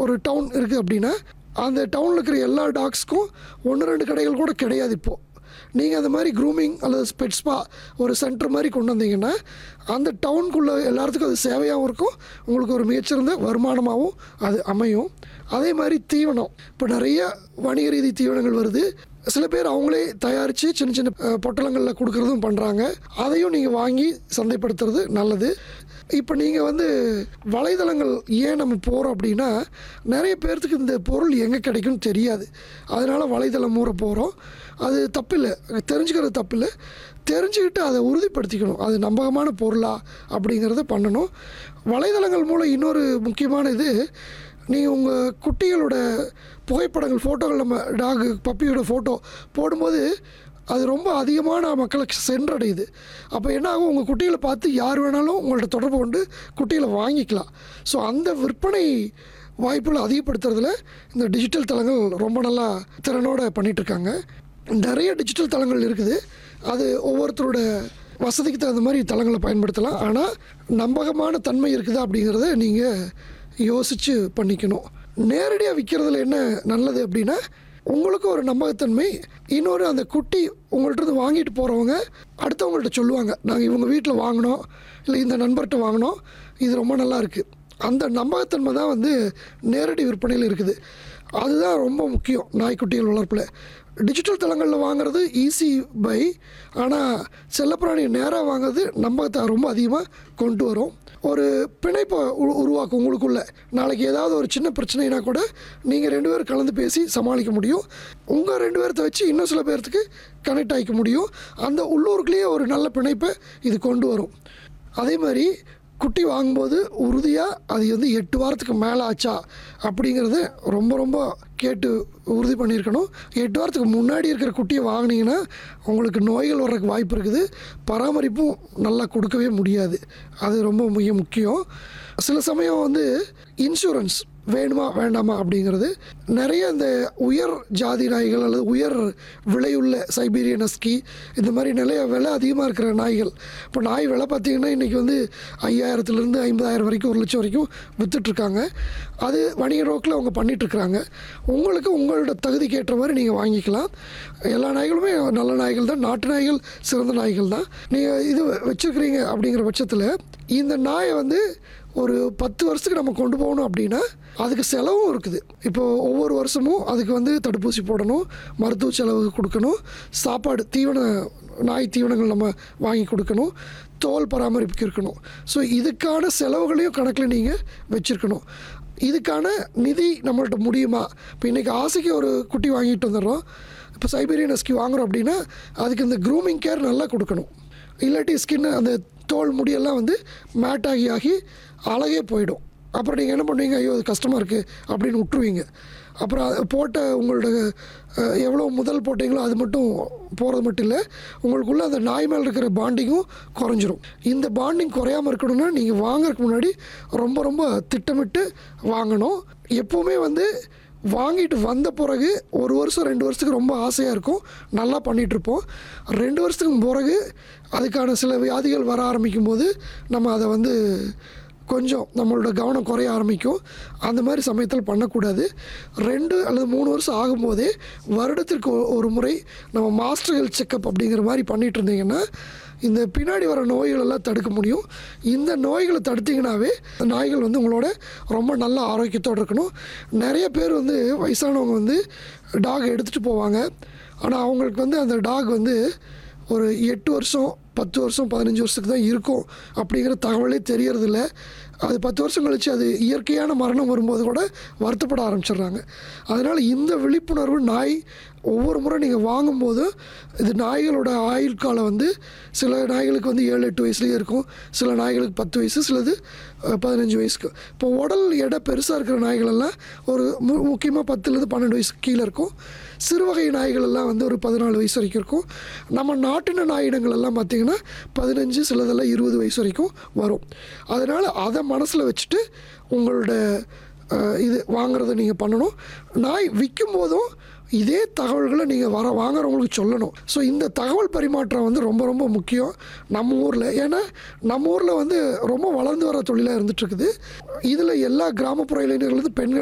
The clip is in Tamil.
ஒரு டவுன் இருக்குது அப்படின்னா அந்த டவுனில் இருக்கிற எல்லா டாக்ஸ்க்கும் ஒன்று ரெண்டு கடைகள் கூட கிடையாது இப்போது நீங்கள் அந்த மாதிரி க்ரூமிங் அல்லது ஸ்பெட் ஸ்பா ஒரு சென்டர் மாதிரி கொண்டு வந்தீங்கன்னா அந்த டவுனுக்குள்ளே எல்லாத்துக்கும் அது சேவையாகவும் இருக்கும் உங்களுக்கு ஒரு மிகச்சிறந்த வருமானமாகவும் அது அமையும் அதே மாதிரி தீவனம் இப்போ நிறைய வணிக ரீதி தீவனங்கள் வருது சில பேர் அவங்களே தயாரித்து சின்ன சின்ன அஹ், பொட்டலங்களில் கொடுக்குறதும் பண்ணுறாங்க அதையும் நீங்கள் வாங்கி சந்தைப்படுத்துறது நல்லது இப்போ நீங்கள் வந்து வலைதளங்கள் ஏன் நம்ம போகிறோம் அப்படின்னா நிறைய பேர்த்துக்கு இந்த பொருள் எங்கே கிடைக்கும்னு தெரியாது அதனால் வலைதளம் மூற போகிறோம் அது தப்பில்லை தெரிஞ்சுக்கிறது தப்பில்லை தெரிஞ்சுக்கிட்டு அதை உறுதிப்படுத்திக்கணும் அது நம்பகமான பொருளா அப்படிங்கிறத பண்ணணும் வலைதளங்கள் மூலம் இன்னொரு முக்கியமான இது நீங்கள் உங்கள் குட்டிகளோட புகைப்படங்கள் ஃபோட்டோகள் நம்ம டாகு பப்பியோட ஃபோட்டோ போடும்போது அது ரொம்ப அதிகமான மக்களுக்கு சென்றடையுது அப்போ என்ன ஆகும் உங்கள் குட்டிகளை பார்த்து யார் வேணாலும் உங்கள்ட்ட தொடர்பு கொண்டு குட்டிகளை வாங்கிக்கலாம் ஸோ அந்த விற்பனை வாய்ப்புகளை அதிகப்படுத்துறதுல இந்த டிஜிட்டல் தளங்கள் ரொம்ப நல்லா திறனோட பண்ணிகிட்ருக்காங்க நிறைய டிஜிட்டல் தளங்கள் இருக்குது அது ஒவ்வொருத்தரோட வசதிக்கு தகுந்த மாதிரி தளங்களை பயன்படுத்தலாம் ஆனால் நம்பகமான தன்மை இருக்குதா அப்படிங்கிறத நீங்கள் யோசித்து பண்ணிக்கணும் நேரடியாக விற்கிறதுல என்ன நல்லது அப்படின்னா உங்களுக்கு ஒரு நம்பகத்தன்மை இன்னொரு அந்த குட்டி உங்கள்ட்ட இருந்து வாங்கிட்டு போகிறவங்க அடுத்தவங்கள்ட்ட சொல்லுவாங்க நாங்கள் இவங்க வீட்டில் வாங்கினோம் இல்லை இந்த நண்பர்கிட்ட வாங்கினோம் இது ரொம்ப நல்லா இருக்குது அந்த நம்பகத்தன்மை தான் வந்து நேரடி விற்பனையில் இருக்குது அதுதான் ரொம்ப முக்கியம் நாய்க்குட்டிகள் வளர்ப்பில் டிஜிட்டல் தளங்களில் வாங்குறது ஈஸி பை ஆனால் செல்லப்பிராணி நேராக வாங்குறது நம்பகத்தை ரொம்ப அதிகமாக கொண்டு வரும் ஒரு பிணைப்பை உ- உருவாக்கும் உங்களுக்குள்ள நாளைக்கு ஏதாவது ஒரு சின்ன பிரச்சனைனா கூட நீங்கள் ரெண்டு பேரும் கலந்து பேசி சமாளிக்க முடியும் உங்கள் ரெண்டு பேர்த்த வச்சு இன்னும் சில பேர்த்துக்கு கனெக்ட் ஆகிக்க முடியும் அந்த உள்ளூருக்குள்ளேயே ஒரு நல்ல பிணைப்பை இது கொண்டு வரும் அதே மாதிரி குட்டி வாங்கும்போது உறுதியாக அது வந்து எட்டு வாரத்துக்கு மேலே ஆச்சா அப்படிங்கிறத ரொம்ப ரொம்ப கேட்டு உறுதி பண்ணியிருக்கணும் எட்டு வாரத்துக்கு முன்னாடி இருக்கிற குட்டியை வாங்கினீங்கன்னா உங்களுக்கு நோய்கள் வர்றதுக்கு வாய்ப்பு இருக்குது பராமரிப்பும் நல்லா கொடுக்கவே முடியாது அது ரொம்ப மிக முக்கியம் சில சமயம் வந்து இன்சூரன்ஸ் வேணுமா வேண்டாமா அப்படிங்கிறது நிறைய இந்த உயர் ஜாதி நாய்கள் அல்லது உயர் விலையுள்ள சைபீரியன் ஹஸ்கி இந்த மாதிரி நிறைய விலை அதிகமாக இருக்கிற நாய்கள் இப்போ நாய் விலை பார்த்தீங்கன்னா இன்றைக்கி வந்து ஐயாயிரத்துலேருந்து ஐம்பதாயிரம் வரைக்கும் ஒரு லட்சம் வரைக்கும் விற்றுட்ருக்காங்க அது வணிக நோக்கில் அவங்க பண்ணிகிட்ருக்குறாங்க உங்களுக்கு உங்களோட தகுதிக்கு ஏற்ற மாதிரி நீங்கள் வாங்கிக்கலாம் எல்லா நாய்களுமே நல்ல நாய்கள் தான் நாட்டு நாய்கள் சிறந்த நாய்கள் தான் நீங்கள் இது வச்சுருக்கிறீங்க அப்படிங்கிற பட்சத்தில் இந்த நாயை வந்து ஒரு பத்து வருஷத்துக்கு நம்ம கொண்டு போகணும் அப்படின்னா அதுக்கு செலவும் இருக்குது இப்போ ஒவ்வொரு வருஷமும் அதுக்கு வந்து தடுப்பூசி போடணும் மருத்துவ செலவு கொடுக்கணும் சாப்பாடு தீவன நாய் தீவனங்கள் நம்ம வாங்கி கொடுக்கணும் தோல் பராமரிப்புக்கு இருக்கணும் ஸோ இதுக்கான செலவுகளையும் கணக்கில் நீங்கள் வச்சுருக்கணும் இதுக்கான நிதி நம்மள்ட்ட முடியுமா இப்போ இன்றைக்கி ஆசைக்கு ஒரு குட்டி வாங்கிட்டு வந்துடுறோம் இப்போ சைபீரியன் ஹஸ்கி வாங்குறோம் அப்படின்னா அதுக்கு இந்த க்ரூமிங் கேர் நல்லா கொடுக்கணும் இல்லாட்டி ஸ்கின் அந்த தோல் முடியெல்லாம் வந்து மேட் ஆகி ஆகி அழகே போயிடும் அப்புறம் நீங்கள் என்ன பண்ணுவீங்க ஐயோ அது கஷ்டமாக இருக்குது அப்படின்னு விட்டுருவீங்க அப்புறம் அது போட்ட உங்களோட அஹ், எவ்வளோ முதல் போட்டீங்களோ அது மட்டும் போகிறது மட்டும் இல்லை உங்களுக்குள்ள அந்த நாய் மேல் இருக்கிற பாண்டிங்கும் குறைஞ்சிரும் இந்த பாண்டிங் குறையாமல் இருக்கணும்னா நீங்கள் வாங்குறதுக்கு முன்னாடி ரொம்ப ரொம்ப திட்டமிட்டு வாங்கணும் எப்போவுமே வந்து வாங்கிட்டு வந்த பிறகு ஒரு வருஷம் ரெண்டு வருஷத்துக்கு ரொம்ப ஆசையாக இருக்கும் நல்லா பண்ணிகிட்டு இருப்போம் ரெண்டு வருஷத்துக்கு பிறகு அதுக்கான சில வியாதிகள் வர ஆரம்பிக்கும் போது நம்ம அதை வந்து கொஞ்சம் நம்மளோட கவனம் குறைய ஆரம்பிக்கும் அந்த மாதிரி சமயத்தில் பண்ணக்கூடாது ரெண்டு அல்லது மூணு வருஷம் ஆகும்போதே வருடத்திற்கு ஒ- ஒரு முறை நம்ம மாஸ்டர் ஹெல்த் செக்கப் அப்படிங்கிற மாதிரி பண்ணிட்டு இருந்தீங்கன்னா இந்த பின்னாடி வர நோய்கள் எல்லாம் தடுக்க முடியும் இந்த நோய்களை தடுத்தீங்கன்னாவே நாய்கள் வந்து உங்களோட ரொம்ப நல்ல ஆரோக்கியத்தோடு இருக்கணும் நிறைய பேர் வந்து வயசானவங்க வந்து டாக் எடுத்துகிட்டு போவாங்க ஆனால் அவங்களுக்கு வந்து அந்த டாக் வந்து ஒரு எட்டு வருஷம் பத்து வருஷம் பதினஞ்சு வருஷத்துக்கு தான் இருக்கும் அப்படிங்கிற தகவலே தெரியறதில்ல அது பத்து வருஷம் கழிச்சு அது இயற்கையான மரணம் வரும்போது கூட வருத்தப்பட ஆரம்பிச்சிடுறாங்க அதனால் இந்த விழிப்புணர்வு நாய் ஒவ்வொரு முறை நீங்கள் வாங்கும்போது இது நாய்களோட ஆயுள் காலம் வந்து சில நாய்களுக்கு வந்து ஏழு எட்டு வயசுலேயே இருக்கும் சில நாய்களுக்கு பத்து வயசு சிலது அஹ், பதினஞ்சு வயசுக்கு இப்போ உடல் எடை பெருசாக இருக்கிற நாய்கள் எல்லாம் ஒரு மு முக்கியமாக பத்துலேருந்து பன்னெண்டு வயசுக்கு கீழே இருக்கும் சிறு வகை நாய்கள் எல்லாம் வந்து ஒரு பதினாலு வயசு வரைக்கும் இருக்கும் நம்ம நாட்டின நாயினங்கள் எல்லாம் பார்த்திங்கன்னா பதினஞ்சு சிலதெல்லாம் இருபது வயசு வரைக்கும் வரும் அதனால் அதை மனசில் வச்சுட்டு உங்களோட அஹ், இது வாங்குறதை நீங்கள் பண்ணணும் நாய் விற்கும் போதும் இதே தகவல்களை நீங்கள் வர வாங்குறவங்களுக்கு சொல்லணும் ஸோ இந்த தகவல் பரிமாற்றம் வந்து ரொம்ப ரொம்ப முக்கியம் நம்ம ஊரில் ஏன்னா நம்ம ஊரில் வந்து ரொம்ப வளர்ந்து வர தொழிலாக இருந்துகிட்ருக்குது இதில் எல்லா கிராமப்புற இளைஞர்கள் வந்து பெண்கள்